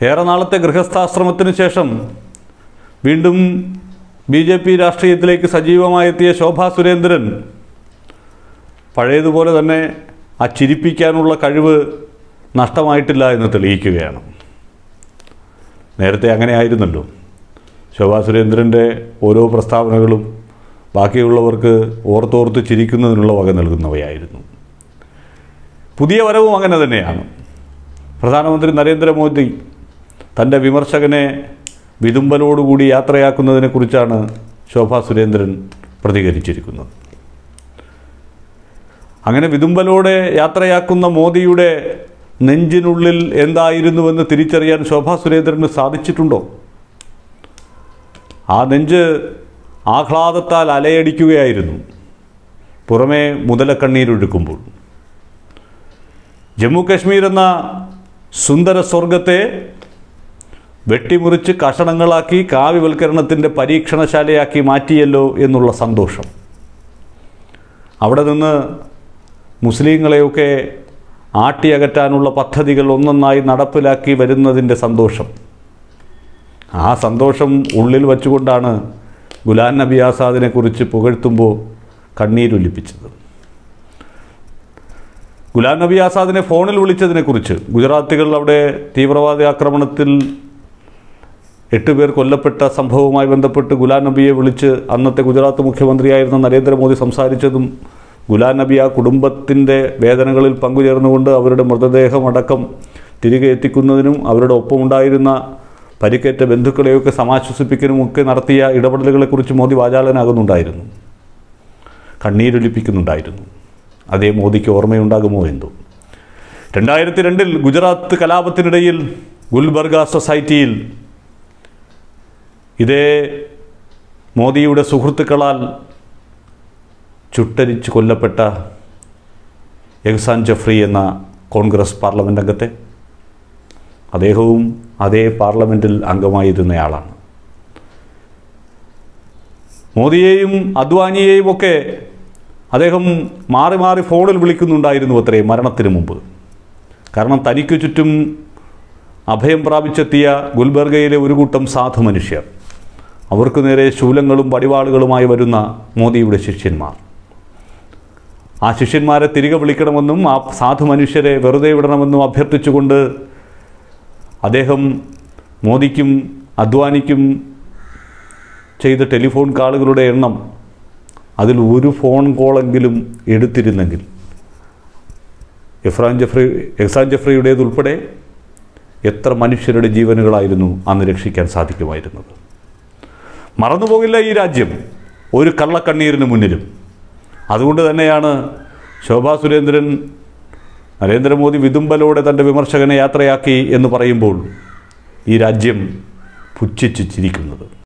ഏറെ നാളത്തെ ഗൃഹസ്ഥാശ്രമത്തിന് ശേഷം വീണ്ടും ബി ജെ പി രാഷ്ട്രീയത്തിലേക്ക് സജീവമായെത്തിയ ശോഭാ സുരേന്ദ്രൻ പഴയതുപോലെ തന്നെ ആ ചിരിപ്പിക്കാനുള്ള കഴിവ് നഷ്ടമായിട്ടില്ല എന്ന് തെളിയിക്കുകയാണ് നേരത്തെ അങ്ങനെ ആയിരുന്നല്ലോ ശോഭാ സുരേന്ദ്രൻ്റെ ഓരോ പ്രസ്താവനകളും ബാക്കിയുള്ളവർക്ക് ഓർത്തോർത്ത് ചിരിക്കുന്നതിനുള്ള വക നൽകുന്നവയായിരുന്നു പുതിയ വരവും അങ്ങനെ തന്നെയാണ് പ്രധാനമന്ത്രി നരേന്ദ്രമോദി തൻ്റെ വിമർശകനെ വിതുമ്പലോടുകൂടി യാത്രയാക്കുന്നതിനെക്കുറിച്ചാണ് ശോഭാ സുരേന്ദ്രൻ പ്രതികരിച്ചിരിക്കുന്നത് അങ്ങനെ വിതുമ്പലോടെ യാത്രയാക്കുന്ന മോദിയുടെ നെഞ്ചിനുള്ളിൽ എന്തായിരുന്നുവെന്ന് തിരിച്ചറിയാൻ ശോഭാ സുരേന്ദ്രന് സാധിച്ചിട്ടുണ്ടോ ആ നെഞ്ച് ആഹ്ലാദത്താൽ അലയടിക്കുകയായിരുന്നു പുറമേ മുതലക്കണ്ണീരൊഴുക്കുമ്പോൾ ജമ്മു കശ്മീർ എന്ന സുന്ദര സ്വർഗത്തെ വെട്ടിമുറിച്ച് കഷണങ്ങളാക്കി കാവ്യവൽക്കരണത്തിൻ്റെ പരീക്ഷണശാലയാക്കി മാറ്റിയല്ലോ എന്നുള്ള സന്തോഷം അവിടെ നിന്ന് മുസ്ലിങ്ങളെയൊക്കെ ആട്ടിയകറ്റാനുള്ള പദ്ധതികൾ ഒന്നൊന്നായി നടപ്പിലാക്കി വരുന്നതിൻ്റെ സന്തോഷം ആ സന്തോഷം ഉള്ളിൽ വച്ചുകൊണ്ടാണ് ഗുലാം നബി ആസാദിനെ കുറിച്ച് പുകഴ്ത്തുമ്പോൾ കണ്ണീരൊലിപ്പിച്ചത് ഗുലാം നബി ആസാദിനെ ഫോണിൽ വിളിച്ചതിനെക്കുറിച്ച് ഗുജറാത്തികൾ അവിടെ തീവ്രവാദി ആക്രമണത്തിൽ എട്ട് പേർ കൊല്ലപ്പെട്ട സംഭവവുമായി ബന്ധപ്പെട്ട് ഗുലാം നബിയെ വിളിച്ച് അന്നത്തെ ഗുജറാത്ത് മുഖ്യമന്ത്രിയായിരുന്ന നരേന്ദ്രമോദി സംസാരിച്ചതും ഗുലാം നബി ആ കുടുംബത്തിൻ്റെ വേദനകളിൽ പങ്കുചേർന്നുകൊണ്ട് അവരുടെ മൃതദേഹമടക്കം തിരികെ എത്തിക്കുന്നതിനും അവരുടെ ഒപ്പമുണ്ടായിരുന്ന പരിക്കേറ്റ ബന്ധുക്കളെയൊക്കെ സമാശ്വസിപ്പിക്കാനുമൊക്കെ നടത്തിയ ഇടപെടലുകളെക്കുറിച്ച് മോദി വാചാലനാകുന്നുണ്ടായിരുന്നു കണ്ണീരൊലിപ്പിക്കുന്നുണ്ടായിരുന്നു അതേ മോദിക്ക് ഓർമ്മയുണ്ടാകുമോ എന്തോ രണ്ടായിരത്തി രണ്ടിൽ ഗുജറാത്ത് കലാപത്തിനിടയിൽ ഗുൽബർഗ സൊസൈറ്റിയിൽ ഇതേ മോദിയുടെ സുഹൃത്തുക്കളാൽ ചുട്ടരിച്ച് കൊല്ലപ്പെട്ട എഹ്സാൻ ജഫ്രി എന്ന കോൺഗ്രസ് പാർലമെൻ്റ് അംഗത്തെ അദ്ദേഹവും അതേ പാർലമെൻറ്റിൽ അംഗമായിരുന്നയാളാണ് മോദിയെയും അദ്വാനിയെയും ഒക്കെ അദ്ദേഹം മാറി മാറി ഫോണിൽ വിളിക്കുന്നുണ്ടായിരുന്നു അത്രേ മരണത്തിന് മുമ്പ് കാരണം തനിക്കു ചുറ്റും അഭയം പ്രാപിച്ചെത്തിയ ഗുൽബർഗയിലെ ഒരു കൂട്ടം സാധു മനുഷ്യർ അവർക്ക് നേരെ ശൂലങ്ങളും വടിവാളുകളുമായി വരുന്ന മോദിയുടെ ശിഷ്യന്മാർ ആ ശിഷ്യന്മാരെ തിരികെ വിളിക്കണമെന്നും ആ സാധു മനുഷ്യരെ വെറുതെ വിടണമെന്നും അഭ്യർത്ഥിച്ചുകൊണ്ട് അദ്ദേഹം മോദിക്കും അദ്വാനിക്കും ചെയ്ത ടെലിഫോൺ കാളുകളുടെ എണ്ണം അതിൽ ഒരു ഫോൺ കോളെങ്കിലും എടുത്തിരുന്നെങ്കിൽ എഫ്രാൻ ജഫ്രി എഹ്സാൻ ജഫ്രിയുടേതുൾപ്പെടെ എത്ര മനുഷ്യരുടെ ജീവനുകളായിരുന്നു അന്ന് രക്ഷിക്കാൻ സാധിക്കുമായിരുന്നത് മറന്നുപോകില്ല ഈ രാജ്യം ഒരു കള്ളക്കണ്ണീരിന് മുന്നിലും അതുകൊണ്ട് തന്നെയാണ് ശോഭാ സുരേന്ദ്രൻ നരേന്ദ്രമോദി വിതുമ്പലോടെ തൻ്റെ വിമർശകനെ യാത്രയാക്കി എന്ന് പറയുമ്പോൾ ഈ രാജ്യം പുച്ഛിച്ച് ചിരിക്കുന്നത്